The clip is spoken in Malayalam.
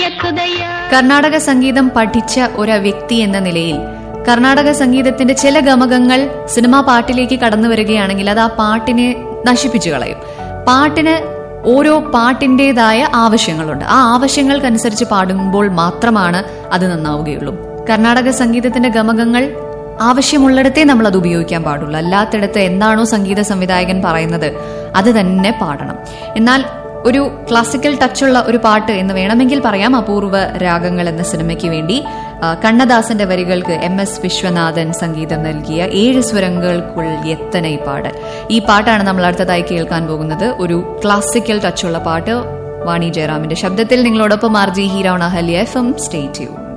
വിലക്കുതയ്യാ കർണാടക സംഗീതം പഠിച്ച ഒരു വ്യക്തി എന്ന നിലയിൽ കർണാടക സംഗീതത്തിന്റെ ചില ഗമകങ്ങൾ സിനിമാ പാട്ടിലേക്ക് കടന്നു വരികയാണെങ്കിൽ അത് ആ പാട്ടിനെ നശിപ്പിച്ചു കളയും പാട്ടിന് ഓരോ പാട്ടിന്റേതായ ആവശ്യങ്ങളുണ്ട് ആ ആവശ്യങ്ങൾക്കനുസരിച്ച് പാടുമ്പോൾ മാത്രമാണ് അത് നന്നാവുകയുള്ളൂ കർണാടക സംഗീതത്തിന്റെ ഗമകങ്ങൾ ആവശ്യമുള്ളിടത്തേ നമ്മൾ അത് ഉപയോഗിക്കാൻ പാടുള്ളൂ അല്ലാത്തിടത്ത് എന്താണോ സംഗീത സംവിധായകൻ പറയുന്നത് അത് തന്നെ പാടണം എന്നാൽ ഒരു ക്ലാസിക്കൽ ടച്ചുള്ള ഒരു പാട്ട് എന്ന് വേണമെങ്കിൽ പറയാം അപൂർവ രാഗങ്ങൾ എന്ന സിനിമയ്ക്ക് വേണ്ടി ആ, കണ്ണദാസന്റെ വരികൾക്ക് എം എസ് വിശ്വനാഥൻ സംഗീതം നൽകിയ ഏഴ് സ്വരങ്ങൾക്കുൾ എത്തന ഈ പാട് ഈ പാട്ടാണ് നമ്മൾ അടുത്തതായി കേൾക്കാൻ പോകുന്നത് ഒരു ക്ലാസിക്കൽ ടച്ചുള്ള പാട്ട് വാണി ജയറാമിന്റെ ശബ്ദത്തിൽ നിങ്ങളോടൊപ്പം ആർ ജി ഹീറോൺ Ahalya F M state U